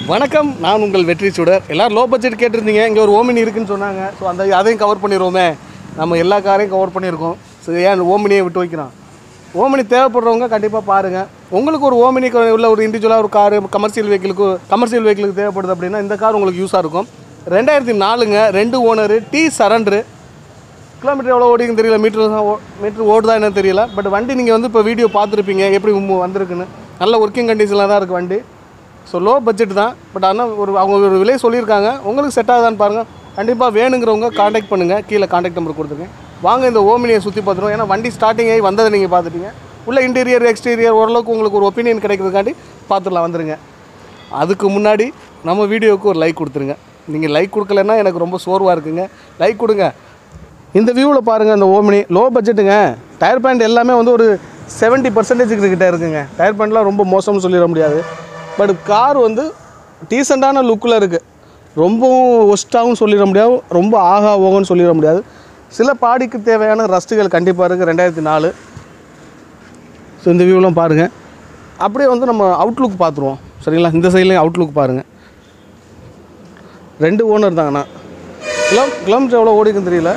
வணக்கம் நான் உங்கள் வெற்றி சுடர் எல்லோரும் லோ பட்ஜெட் கேட்டிருந்தீங்க இங்கே ஒரு ஓமினி இருக்குன்னு சொன்னாங்க ஸோ அந்த அதையும் கவர் பண்ணிடுவோமே நம்ம எல்லா காரையும் கவர் பண்ணியிருக்கோம் ஸோ ஏன் ஓமினியை விட்டு வைக்கிறோம் ஓமினி தேவைப்படுறவங்க கண்டிப்பாக பாருங்கள் உங்களுக்கு ஒரு ஓமினிக்கு உள்ள ஒரு இண்டிவிஜுவலாக ஒரு காரு கமர்ஷியல் வெஹிக்கிளுக்கு கமர்ஷியல் வெஹிக்கிளுக்கு தேவைப்படுது அப்படின்னா இந்த கார் உங்களுக்கு யூஸாக இருக்கும் ரெண்டாயிரத்தி நாலுங்க ரெண்டு ஓனரு டி சரண்டரு கிலோமீட்டர் எவ்வளோ ஓடிக்குன்னு தெரியல மீட்டர் மீட்டர் ஓடுதா என்னன்னு தெரியல பட் வண்டி நீங்கள் வந்து இப்போ வீடியோ பார்த்துருப்பீங்க எப்படி உம் வந்திருக்குன்னு நல்ல ஒர்க்கிங் கண்டிஷனில் தான் இருக்குது வண்டி ஸோ லோ பட்ஜெட் தான் பட் ஆனால் ஒரு அவங்க ஒரு விலை சொல்லியிருக்காங்க உங்களுக்கு செட் ஆகுதான்னு பாருங்கள் கண்டிப்பாக வேணுங்கிறவங்க காண்டாக்ட் பண்ணுங்கள் கீழே காண்டாக்ட் நம்பர் கொடுத்துருக்கேன் வாங்க இந்த ஓமினியை சுற்றி பார்த்துருவோம் ஏன்னா வண்டி ஸ்டார்டிங் ஆகி வந்ததை நீங்கள் பார்த்துட்டீங்க உள்ள இன்டீரியர் எக்ஸ்டீரியர் ஓரளவுக்கு உங்களுக்கு ஒரு ஒப்பீனியன் கிடைக்கிறதுக்காண்டி பார்த்துடலாம் வந்துருங்க அதுக்கு முன்னாடி நம்ம வீடியோவுக்கு ஒரு லைக் கொடுத்துருங்க நீங்கள் லைக் கொடுக்கலன்னா எனக்கு ரொம்ப சோர்வாக இருக்குங்க லைக் கொடுங்க இந்த வியூவில் பாருங்கள் இந்த ஓமினி லோ பட்ஜெட்டுங்க டயர் பேண்ட் எல்லாமே வந்து ஒரு செவன்ட்டி பர்சன்டேஜ் கிட்ட இருக்குங்க டயர் பேண்ட்லாம் ரொம்ப மோசம்னு சொல்லிட முடியாது பட் கார் வந்து டீசெண்டான லுக்கில் இருக்குது ரொம்பவும் ஒஸ்ட்டாகவும் சொல்லிட முடியாது ரொம்ப ஆகா ஓகன்னு சொல்லிட முடியாது சில பாடிக்கு தேவையான ரஸ்ட்டுகள் கண்டிப்பாக இருக்குது ரெண்டாயிரத்தி நாலு ஸோ இந்த வியூலாம் பாருங்கள் அப்படியே வந்து நம்ம அவுட்லுக் பார்த்துருவோம் சரிங்களா இந்த சைட்லேயும் அவுட்லுக் பாருங்கள் ரெண்டு ஓனர் தாங்கண்ணா கிலோ கிலோமீட்டர் எவ்வளோ ஓடிக்குன்னு தெரியல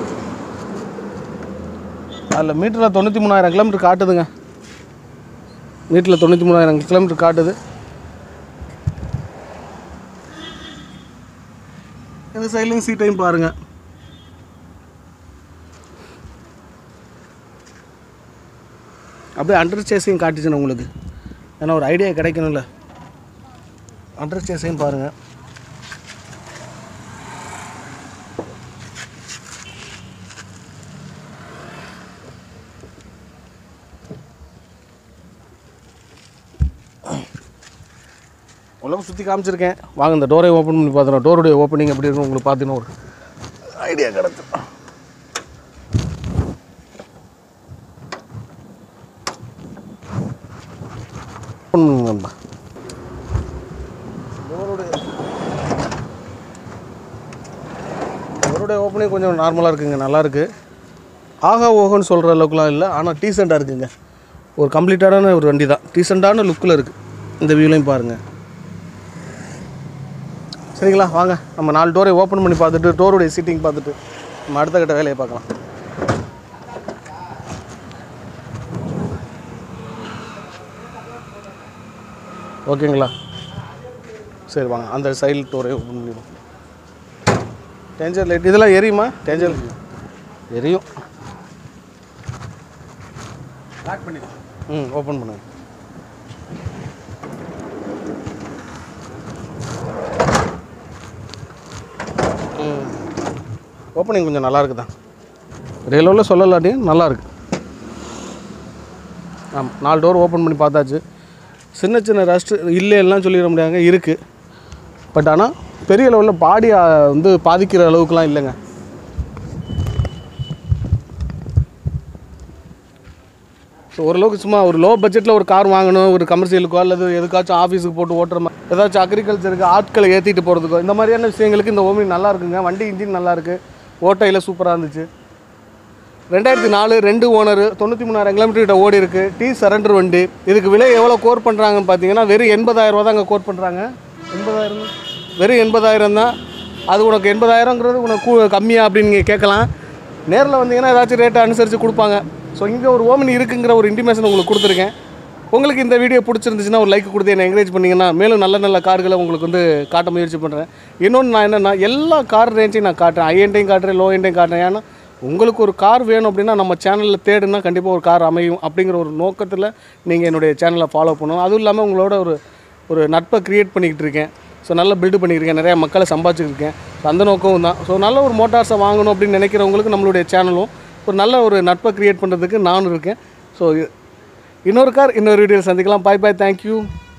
அதில் மீட்டரில் தொண்ணூற்றி மூணாயிரம் கிலோமீட்டர் காட்டுதுங்க மீட்டரில் தொண்ணூற்றி மூணாயிரம் கிலோமீட்டர் காட்டுது இந்த சைட்லேயும் சீட்டையும் பாருங்கள் அப்படியே அண்டர் சேஸையும் காட்டுச்சுண்ணே உங்களுக்கு ஏன்னா ஒரு ஐடியா கிடைக்கணும்ல அண்டர் சேஸையும் பாருங்கள் உலகம் சுற்றி காமிச்சிருக்கேன் வாங்க இந்த டோரை ஓப்பன் பண்ணி பார்த்துறோம் டோருடைய ஓப்பனிங் எப்படி இருக்கும் உங்களுக்கு பார்த்தீங்கன்னா ஒரு ஐடியா கிடச்சிடும் நண்பா டோருடைய டோருடைய ஓப்பனிங் கொஞ்சம் நார்மலாக இருக்குங்க நல்லா இருக்கு ஆகா ஓகோன்னு சொல்கிற அளவுக்குலாம் இல்லை ஆனால் டீசெண்டாக இருக்குங்க ஒரு கம்ப்ளீட்டடான ஒரு வண்டி தான் டீசெண்டான லுக்கில் இருக்குது இந்த வியூலையும் பாருங்கள் சரிங்களா வாங்க நம்ம நாலு டோரை ஓப்பன் பண்ணி பார்த்துட்டு டோருடைய சீட்டிங் பார்த்துட்டு நம்ம அடுத்த கட்ட வேலையை பார்க்கலாம் ஓகேங்களா சரி வாங்க அந்த சைடு டோரை ஓப்பன் பண்ணிடுவோம் டேஞ்சர் லைட் இதெல்லாம் எரியுமா டேஞ்சர் எரியும் லாக் பண்ணி ம் ஓப்பன் பண்ணுங்க ஓப்பனிங் கொஞ்சம் நல்லா இருக்கு தான் ரயிலோவில் சொல்லலாட்டியும் நல்லா இருக்கு ஆமாம் நாலு டோர் ஓப்பன் பண்ணி பார்த்தாச்சு சின்ன சின்ன ரஸ்ட்டு இல்லை எல்லாம் சொல்லிட முடியாங்க இருக்குது பட் ஆனால் பெரிய லெவலில் பாடி ஆ, வந்து பாதிக்கிற அளவுக்குலாம் இல்லைங்க ஸோ ஓரளவுக்கு சும்மா ஒரு லோ பட்ஜெட்டில் ஒரு கார் வாங்கணும் ஒரு கமர்ஷியலுக்கோ அல்லது எதுக்காச்சும் ஆஃபீஸுக்கு போட்டு ஓட்டுற மாதிரி ஏதாச்சும் அக்ரிகல்ச்சருக்கு ஆட்களை ஏற்றிட்டு போகிறதுக்கோ இந்த மாதிரியான விஷயங்களுக்கு இந்த ஓமினி நல்லா இருக்குங்க வண்டி இன்ஜின் நல்லா இருக்கு ஓட்டையில் சூப்பராக இருந்துச்சு ரெண்டாயிரத்தி நாலு ரெண்டு ஓனர் தொண்ணூற்றி மூணாயிரம் கிலோமீட்டர் கிட்ட ஓடி இருக்கு டி சரண்டர் வண்டி இதுக்கு விலை எவ்வளோ கோர் பண்ணுறாங்கன்னு பார்த்தீங்கன்னா வெறும் எண்பதாயிரம் ரூபா தாங்க கோர் பண்ணுறாங்க எண்பதாயிரம் வெறும் எண்பதாயிரம் தான் அது உனக்கு எண்பதாயிரங்கிறது உனக்கு கூ- கம்மியா அப்படின்னு நீங்கள் கேட்கலாம் நேரில் வந்தீங்கன்னா ஏதாச்சும் ரேட்டை அனுசரித்து கொடுப்பாங்க ஸோ இங்கே ஒரு ஓமினி இருக்குங்கிற ஒரு இன்டிமேஷன் உங்களுக்கு கொடுத்துருக்கேன் உங்களுக்கு இந்த வீடியோ பிடிச்சிருந்துச்சுன்னா ஒரு லைக் கொடுத்து என்னை என்கரேஜ் பண்ணிங்கன்னா மேலும் நல்ல நல்ல கார்களை உங்களுக்கு வந்து காட்ட முயற்சி பண்ணுறேன் இன்னொன்று நான் என்னென்னா எல்லா கார் ரேஞ்சையும் நான் காட்டுறேன் ஹை எண்டையும் காட்டுறேன் லோ எண்டையும் காட்டுறேன் ஏன்னா உங்களுக்கு ஒரு கார் வேணும் அப்படின்னா நம்ம சேனலில் தேடுனா கண்டிப்பாக ஒரு கார் அமையும் அப்படிங்கிற ஒரு நோக்கத்தில் நீங்கள் என்னுடைய சேனலை ஃபாலோ பண்ணணும் அதுவும் இல்லாமல் உங்களோட ஒரு ஒரு நட்பை க்ரியேட் பண்ணிக்கிட்டு இருக்கேன் ஸோ நல்லா பில்டு பண்ணியிருக்கேன் நிறையா மக்களை சம்பாதிச்சிருக்கேன் ஸோ அந்த நோக்கமும் தான் ஸோ நல்ல ஒரு மோட்டார்ஸை வாங்கணும் அப்படின்னு நினைக்கிறவங்களுக்கு நம்மளுடைய சேனலும் ஒரு நல்ல ஒரு நட்பை க்ரியேட் பண்ணுறதுக்கு நானும் இருக்கேன் ஸோ இன்னொரு கார் இன்னொரு வீடியோ சந்திக்கலாம் பாய் பாய் தேங்க்யூ